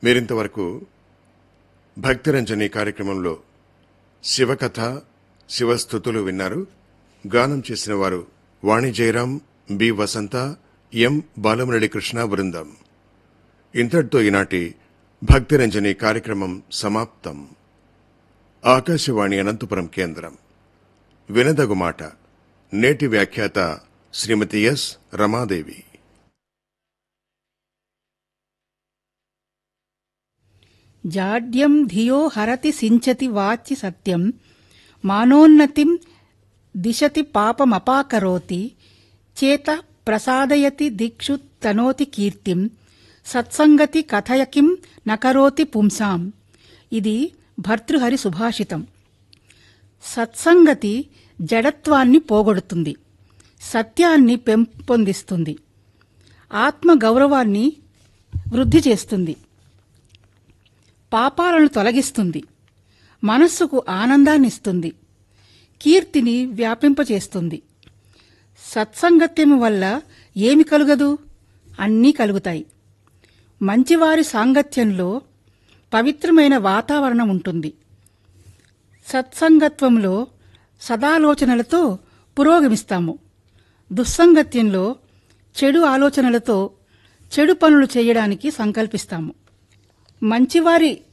మీరింతవరకు భక్తిరంజని కార్యక్రమంలో శివకథ శివస్థుతులు విన్నారు గానం చేసిన వారు వాణి జయరాం బి వసంత ఎం బాలమురళి కృష్ణ బృందం ఇంతటితో ఈనాటి భక్తిరంజని కార్యక్రమం సమాప్తం ఆకాశవాణి అనంతపురం కేంద్రం వినదగు మాట నేటి వ్యాఖ్యాత శ్రీమతి ఎస్ రమాదేవి జాడ్యం ధియో హరతి సించతి వాచి సత్యం మానోన్నతిం దిశతి పాపమపాకరోతి చేత ప్రసాదయతి దిక్షు తనోతి కీర్తిం సత్సంగతి కథయకిం నకరోతి పుంసాం ఇది భర్తృహరి సుభాషితం సత్సంగతి జడత్వాన్ని పోగొడుతుంది సత్యాన్ని పెంపొందిస్తుంది ఆత్మ గౌరవాన్ని వృద్ధి చేస్తుంది పాపాలను తొలగిస్తుంది మనస్సుకు ఆనందాన్నిస్తుంది కీర్తిని వ్యాపింపచేస్తుంది సత్సంగత్యము వల్ల ఏమి కలుగదు అన్నీ కలుగుతాయి మంచివారి సాంగత్యంలో పవిత్రమైన వాతావరణం ఉంటుంది సత్సంగత్వంలో సదాలోచనలతో పురోగమిస్తాము దుస్సంగత్యంలో చెడు ఆలోచనలతో చెడు పనులు చేయడానికి సంకల్పిస్తాము మంచివారి